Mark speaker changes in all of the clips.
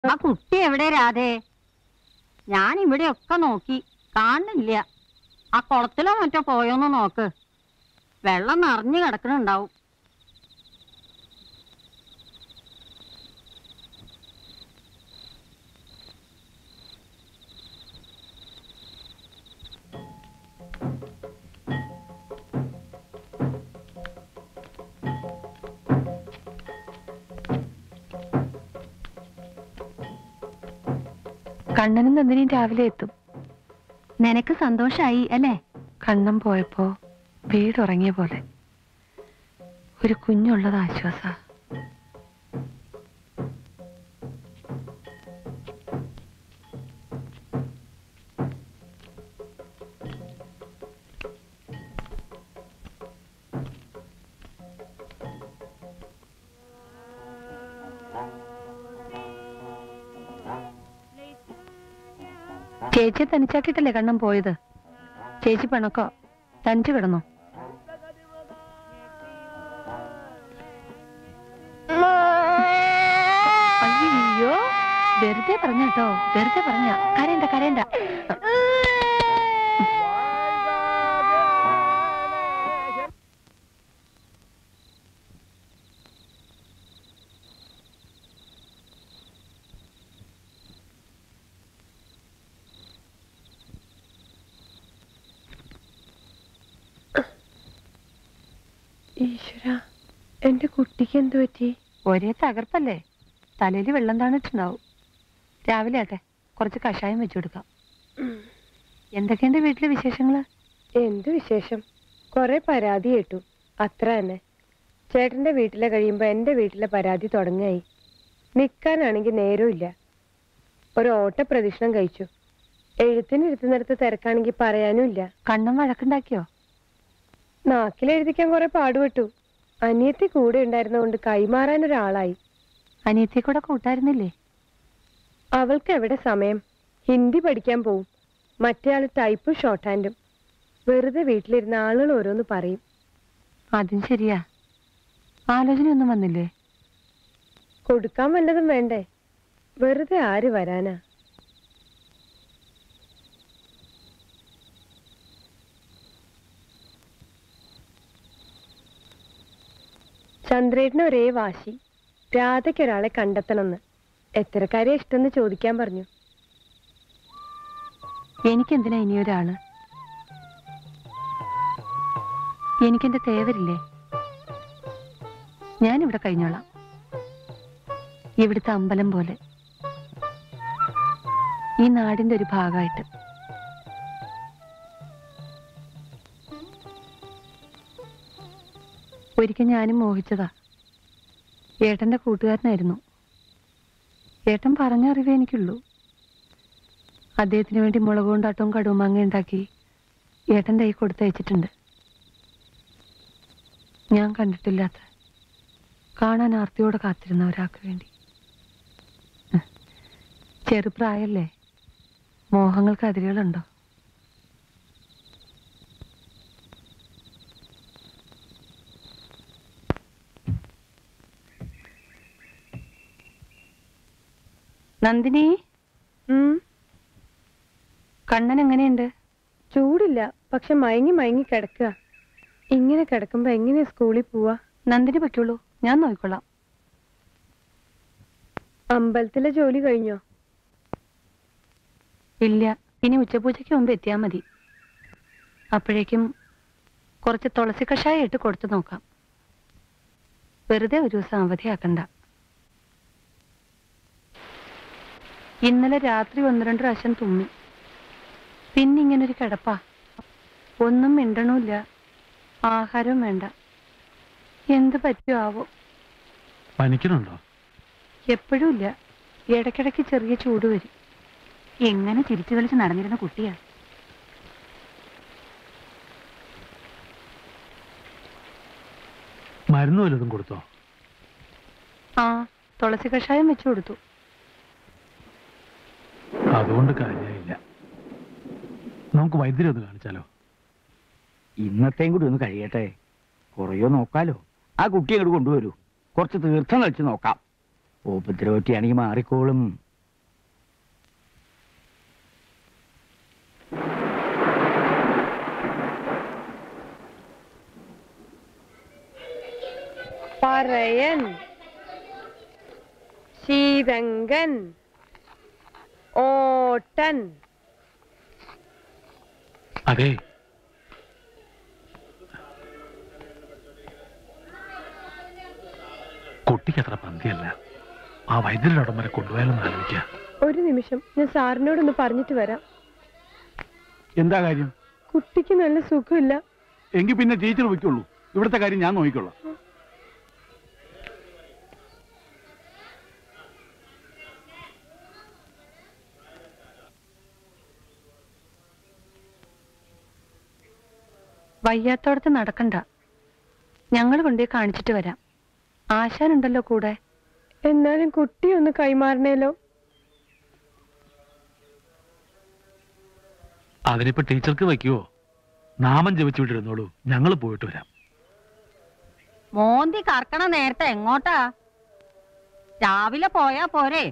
Speaker 1: ആ കുട്ടി എവിടെ രാധേ ഞാൻ ഇവിടെയൊക്കെ നോക്കി കാണുന്നില്ല ആ കുളത്തിലോ മറ്റോ പോയോന്ന് നോക്ക് വെള്ളം നിറഞ്ഞു കിടക്കണുണ്ടാവും
Speaker 2: കണ്ണനും നന്ദിനിയും രാവിലെ എത്തും
Speaker 1: നിനക്ക് സന്തോഷായി അല്ലേ
Speaker 2: കണ്ണൻ പോയപ്പോ വീടുറങ്ങിയ പോലെ ഒരു കുഞ്ഞുള്ളത് ആശ്വാസ ചേച്ചിയെ തനിച്ചാക്കിയിട്ടല്ലേ കണ്ണൻ പോയത് ചേച്ചി പിണക്കോ തനിച്ചു കിടന്നോ അയ്യോ വെറുതെ പറഞ്ഞ കേട്ടോ വെറുതെ പറഞ്ഞ കരയണ്ട കരയണ്ട ഈശ്വര എന്റെ കുട്ടിക്ക് എന്ത് പറ്റി ഒരേ തകർപ്പല്ലേ തലയിൽ വെള്ളം താണിട്ടുണ്ടാവും രാവിലെ ആട്ടെ കുറച്ച് കഷായം വെച്ചു കൊടുക്കാം എന്തൊക്കെയുണ്ട് വീട്ടിലെ വിശേഷങ്ങള്
Speaker 3: എന്ത് വിശേഷം കൊറേ പരാതി കേട്ടു അത്ര തന്നെ ചേട്ടന്റെ വീട്ടിലെ കഴിയുമ്പോ എന്റെ വീട്ടിലെ പരാതി തുടങ്ങായി നിക്കാനാണെങ്കിൽ നേരമില്ല ഒരു ഓട്ട പ്രദക്ഷിണം കഴിച്ചു എഴുത്തിന് ഇരുത്തുന്നിടത്ത് തിരക്കാണെങ്കിൽ പറയാനും ഇല്ല
Speaker 2: കണ്ണൻ വഴക്കുണ്ടാക്കിയോ
Speaker 3: നാക്കിൽ എഴുതിക്കാൻ കുറെ പാടുപെട്ടു അനിയത്തി കൂടെ ഉണ്ടായിരുന്നതുകൊണ്ട് കൈമാറാൻ ഒരാളായി
Speaker 2: അനിയത്തിയെ കൂടെ കൂട്ടായിരുന്നില്ലേ
Speaker 3: അവൾക്ക് എവിടെ സമയം ഹിന്ദി പഠിക്കാൻ പോവും മറ്റേയാള് ടൈപ്പും ഷോർട്ട് ഹാൻഡും വെറുതെ വീട്ടിലിരുന്ന ആളുകൾ ഓരോന്ന് പറയും
Speaker 2: അതും ശരിയാ ആലോചനയൊന്നും വന്നില്ലേ
Speaker 3: കൊടുക്കാൻ വല്ലതും വേണ്ടേ വെറുതെ ആര് വരാനാ ചന്ദ്രേട്ടന് ഒരേ വാശി രാധയ്ക്ക് ഒരാളെ കണ്ടെത്തണമെന്ന് എത്രക്കാരെ ഇഷ്ടമെന്ന് ചോദിക്കാൻ പറഞ്ഞു
Speaker 2: എനിക്കെന്തിനാ ഇനിയൊരാള് എനിക്കെന്റെ തേവരില്ലേ ഞാനിവിടെ കഴിഞ്ഞോളാം ഇവിടുത്തെ അമ്പലം പോലെ ഈ നാടിന്റെ ഒരു ഭാഗമായിട്ട് ഒരിക്കൽ ഞാനും മോഹിച്ചതാ ഏട്ടന്റെ കൂട്ടുകാരനായിരുന്നു ഏട്ടൻ പറഞ്ഞ അറിവേ എനിക്കുള്ളൂ അദ്ദേഹത്തിന് വേണ്ടി മുളക് കൊണ്ടാട്ടവും കടുമാങ്ങ ഉണ്ടാക്കി ഏട്ടൻ്റെ കൈ കൊടുത്തയച്ചിട്ടുണ്ട് ഞാൻ കണ്ടിട്ടില്ലാത്ത കാണാൻ ആർത്തിയോടെ കാത്തിരുന്ന ഒരാൾക്ക് വേണ്ടി ഉം. ചെറുപ്രായല്ലേ മോഹങ്ങൾക്ക് അതിരുകളുണ്ടോ നന്ദിനി
Speaker 3: ഉം
Speaker 2: കണ്ണൻ എങ്ങനെയുണ്ട്
Speaker 3: ചൂടില്ല പക്ഷെ മയങ്ങി മയങ്ങി കിടക്കുക ഇങ്ങനെ കിടക്കുമ്പോ എങ്ങനെയാ സ്കൂളിൽ പോവാ
Speaker 2: നന്ദിനി പറ്റുള്ളൂ ഞാൻ നോക്കിക്കൊള്ളാം
Speaker 3: അമ്പലത്തിലെ ജോലി കഴിഞ്ഞോ
Speaker 2: ഇല്ല ഇനി ഉച്ചപൂജയ്ക്ക് മുമ്പ് എത്തിയാൽ മതി അപ്പോഴേക്കും കുറച്ച് തുളസി കഷായം ഇട്ട് കൊടുത്തു നോക്കാം വെറുതെ ഒരു ദിവസം അവധിയാക്കണ്ട ഇന്നലെ രാത്രി ഒന്ന് രണ്ട് പ്രാവശ്യം തുമ്മി പിന്നെ ഇങ്ങനൊരു കിടപ്പാ ഒന്നും മിണ്ടണമില്ല ആഹാരവും വേണ്ട എന്ത് പറ്റുമോ ആവോ
Speaker 4: പനിക്കണുണ്ടോ
Speaker 2: എപ്പോഴും ഇല്ല ഇടയ്ക്കിടയ്ക്ക് ചെറിയ ചൂട് വരും എങ്ങനെ ചിരിച്ചു കളിച്ച് നടന്നിരുന്ന കുട്ടിയാ
Speaker 4: മരുന്ന് വല്ലതും കൊടുത്തോ
Speaker 2: ആ തുളസി കഷായം വെച്ചു കൊടുത്തു
Speaker 4: അതുകൊണ്ട് കാര്യമായില്ല നമുക്ക് വൈദ്യുതി ഒന്ന് കാണിച്ചാലോ
Speaker 5: ഇന്നത്തെയും കൂടി ഒന്ന് കഴിയട്ടെ കുറയോ നോക്കാലോ ആ കുട്ടി അങ്ങോട്ട് കൊണ്ടുവരൂ കുറച്ച് തീർത്ഥം കളിച്ച് നോക്കാം ഉപദ്രവറ്റിയാണെങ്കിൽ മാറിക്കോളും
Speaker 3: പറയൻ ശീതങ്കൻ ഓട്ടൻ
Speaker 4: അതെ കുട്ടിക്ക് അത്ര പന്തിയല്ല ആ വൈദ്യുതിയുടെ ഉടൻ വരെ കൊണ്ടുപോയാലൊന്ന് ആലോചിക്കുക
Speaker 3: ഒരു നിമിഷം ഞാൻ സാറിനോടൊന്ന് പറഞ്ഞിട്ട് വരാം
Speaker 6: എന്താ കാര്യം
Speaker 3: കുട്ടിക്ക് നല്ല സുഖമില്ല
Speaker 6: എങ്കിൽ പിന്നെ ടീച്ചർ വയ്ക്കുള്ളൂ ഇവിടുത്തെ കാര്യം ഞാൻ നോക്കിക്കൊള്ളാം
Speaker 2: വയ്യാത്തോടത്ത് നടക്കണ്ട ഞങ്ങൾ കൊണ്ടുപോയി കാണിച്ചിട്ട് വരാം ആശാനുണ്ടല്ലോ കൂടെ
Speaker 3: എന്നാലും കുട്ടി ഒന്ന് കൈമാറണേലോ
Speaker 4: അതിനിപ്പോ ടീച്ചർക്ക് വയ്ക്കുവോ നാമം ജപിച്ചു വിട്ടിരുന്നോളൂ ഞങ്ങൾ പോയിട്ട് വരാം
Speaker 1: മോന്തി കറക്കണ നേരത്തെ എങ്ങോട്ടാ രാവിലെ പോയാ പോരെ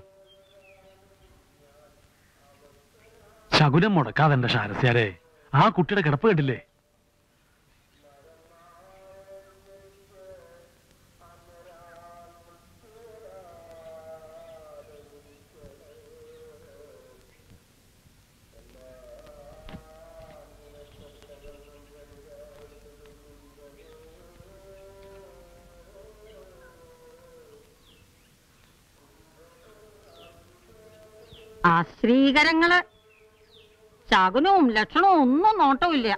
Speaker 4: ശകുനം മുടക്കാതെ എന്റെ ഷാരസ്യാരെ ആ കുട്ടിയുടെ കിടപ്പ് കണ്ടില്ലേ
Speaker 1: ആ ശ്രീകരങ്ങള് ശകുനവും ലക്ഷണവും ഒന്നും നോട്ടമില്ല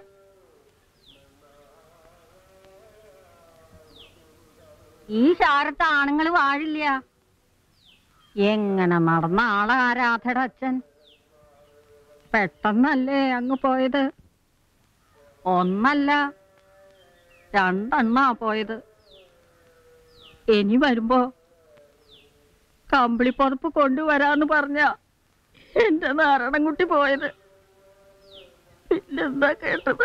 Speaker 1: ഈ ശാരത്ത് ആണുങ്ങൾ വാഴില്ല എങ്ങനെ നടന്ന ആളെ ആരാധയുടെ അച്ഛൻ പെട്ടെന്നല്ലേ അങ്ങ് പോയത് ഒന്നല്ല രണ്ടെണ്ണാ പോയത് ഇനി വരുമ്പോ കമ്പിളിപ്പുറപ്പ് കൊണ്ടുവരാന്ന് പറഞ്ഞ എന്റെ നാരായണൻകുട്ടി പോയത് പിന്നെന്താ കേട്ടത്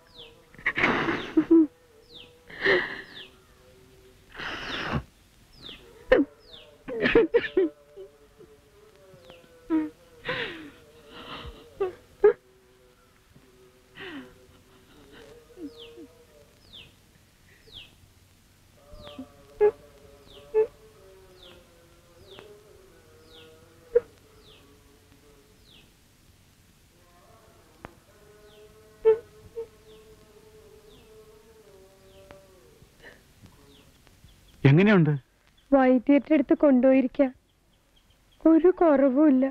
Speaker 6: എങ്ങനെയുണ്ട്
Speaker 3: വൈദ്യരുടെ അടുത്ത് കൊണ്ടുപോയിരിക്കാം ഒരു കുറവുമില്ല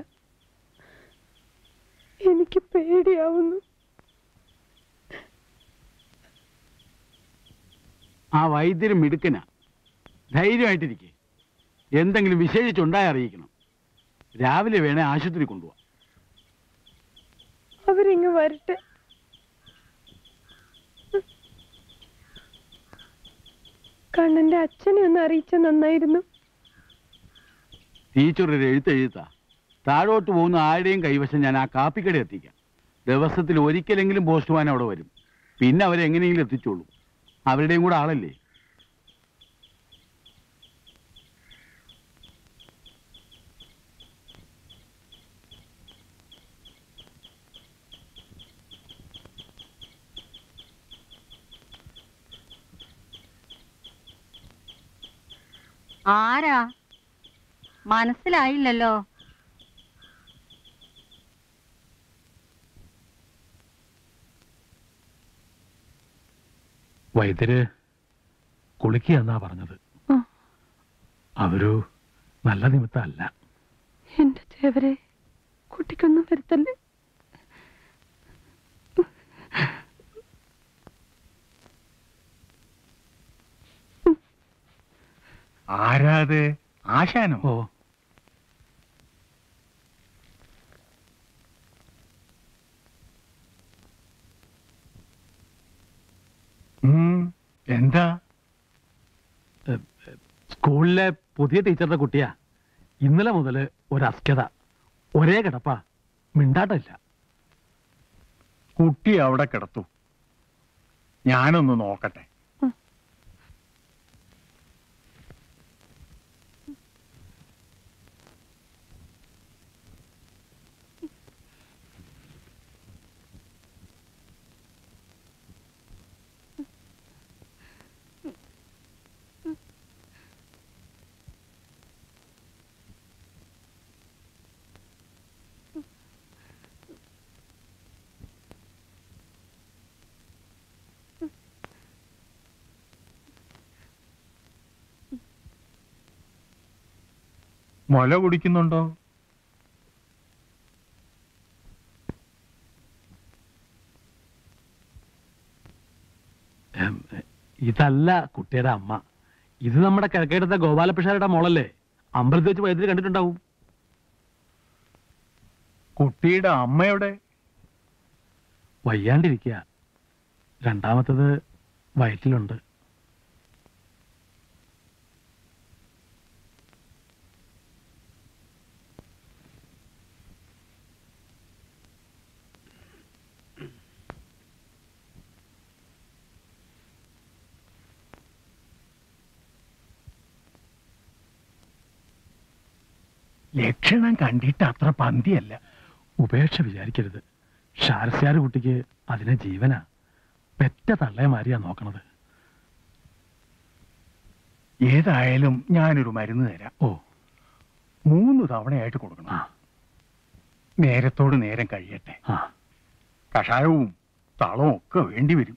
Speaker 3: എനിക്ക് പേടിയാവുന്നു
Speaker 6: ആ വൈദ്യര് മിടുക്കനാ ധൈര്യമായിട്ടിരിക്കെ എന്തെങ്കിലും വിശേഷിച്ചുണ്ടായി അറിയിക്കണം രാവിലെ വേണേ ആശുപത്രി കൊണ്ടുപോവാം
Speaker 3: അവരിങ്ങ് വരട്ടെ കണ്ണന്റെ അച്ഛനെ ഒന്ന് അറിയിച്ച നന്നായിരുന്നു
Speaker 6: ടീച്ചർ ഒരു എഴുത്ത് എഴുത്താ താഴോട്ട് പോകുന്ന ആരുടെയും കൈവശം ഞാൻ ആ കാപ്പിക്കട എത്തിക്കാം ദിവസത്തിൽ ഒരിക്കലെങ്കിലും പോസ്റ്റ്മാൻ അവിടെ വരും പിന്നെ അവരെങ്ങനെയെങ്കിലും എത്തിച്ചോളൂ അവരുടെയും കൂടെ ആളല്ലേ
Speaker 1: ആരാ മനസ്സിലായില്ലല്ലോ
Speaker 4: വൈദ്യര് കുളിക്കുക എന്നാ പറഞ്ഞത്
Speaker 2: ആ.
Speaker 4: അതൊരു നല്ല നിമിത്തമല്ല
Speaker 2: എന്റെ ദേവരെ കുട്ടിക്കൊന്നും വരുത്തല്ലേ
Speaker 7: ആരാത് ആശാനോ
Speaker 4: ഓ
Speaker 7: ഉം, എന്താ
Speaker 4: സ്കൂളിലെ പുതിയ ടീച്ചറുടെ കുട്ടിയാ ഇന്നലെ മുതല് ഒരു അസ്ക്യത ഒരേ കിടപ്പാ മിണ്ടാട്ടമില്ല
Speaker 7: കുട്ടി അവിടെ കിടത്തു ഞാനൊന്ന് നോക്കട്ടെ മുല കുടിക്കുന്നുണ്ടോ
Speaker 4: എം, ഇതല്ല കുട്ടിയുടെ അമ്മ ഇത് നമ്മുടെ കിഴക്കേടത്തെ ഗോപാലപിഷാരുടെ മോളല്ലേ അമ്പലത്തിൽ വെച്ച് വൈദ്യുതി കണ്ടിട്ടുണ്ടാവും
Speaker 7: കുട്ടിയുടെ അമ്മയുടെ
Speaker 4: വയ്യാണ്ടിരിക്കുക രണ്ടാമത്തത് വയറ്റിലുണ്ട്
Speaker 7: ലക്ഷണം കണ്ടിട്ട് അത്ര പന്തിയല്ല
Speaker 4: ഉപേക്ഷ വിചാരിക്കരുത് ഷാരസ്യാര് കുട്ടിക്ക് അതിനെ ജീവനാ പെറ്റ തള്ളയെ മാറിയാ നോക്കണത്
Speaker 7: ഏതായാലും ഞാനൊരു മരുന്ന് തരാം
Speaker 4: ഓ
Speaker 7: മൂന്ന് തവണയായിട്ട് കൊടുക്കണം
Speaker 4: ആ
Speaker 7: നേരത്തോട് നേരം കഴിയട്ടെ
Speaker 4: ആ
Speaker 7: കഷായവും തളവും ഒക്കെ വേണ്ടി വരും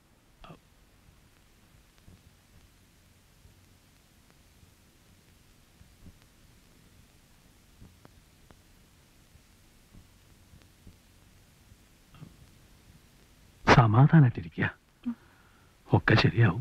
Speaker 4: സമാധാനായിട്ടിരിക്കുക ഒക്കെ ശരിയാവും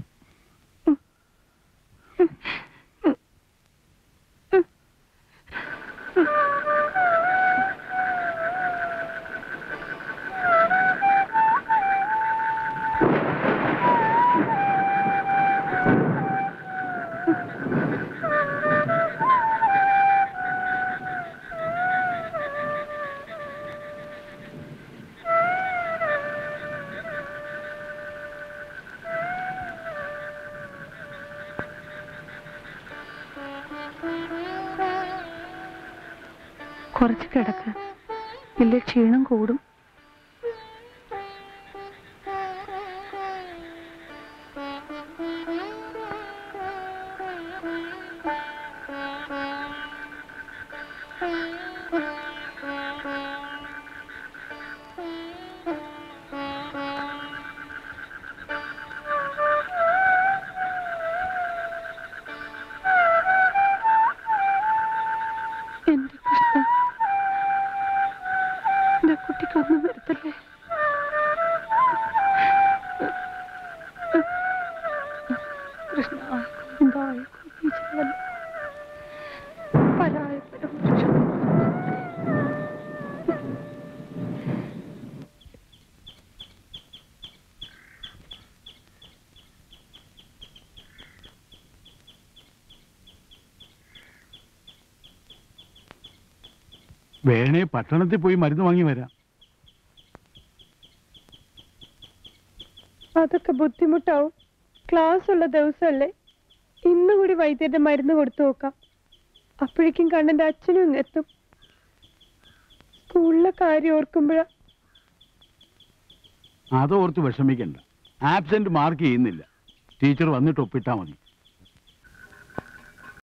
Speaker 2: കുറച്ച് കിടക്ക് ഇല്ല ക്ഷീണം കൂടും എന്റെ കൃഷ്ണ എന്റെ കുട്ടിക്കൊന്നും വരുത്തല്ലേ കൃഷ്ണ എന്തായി കുഞ്ഞിച്ചവല്ല പരായപരം
Speaker 6: വേണേ പട്ടണത്തിൽ പോയി മരുന്ന് വാങ്ങി വരാം
Speaker 3: അതൊക്കെ ബുദ്ധിമുട്ടാവും ക്ലാസ് ഉള്ള ദിവസമല്ലേ ഇന്നുകൂടി വൈദ്യരുടെ മരുന്ന് കൊടുത്തു നോക്കാം അപ്പോഴേക്കും കണ്ണന്റെ അച്ഛനും ഇങ്ങ് എത്തും സ്കൂളിലെ കാര്യം ഓർക്കുമ്പോഴാ
Speaker 6: അതോർത്ത് വിഷമിക്കണ്ട ആബ്സെന്റ് മാർക്ക് ചെയ്യുന്നില്ല ടീച്ചർ വന്നിട്ട് ഒപ്പിട്ടാ മതി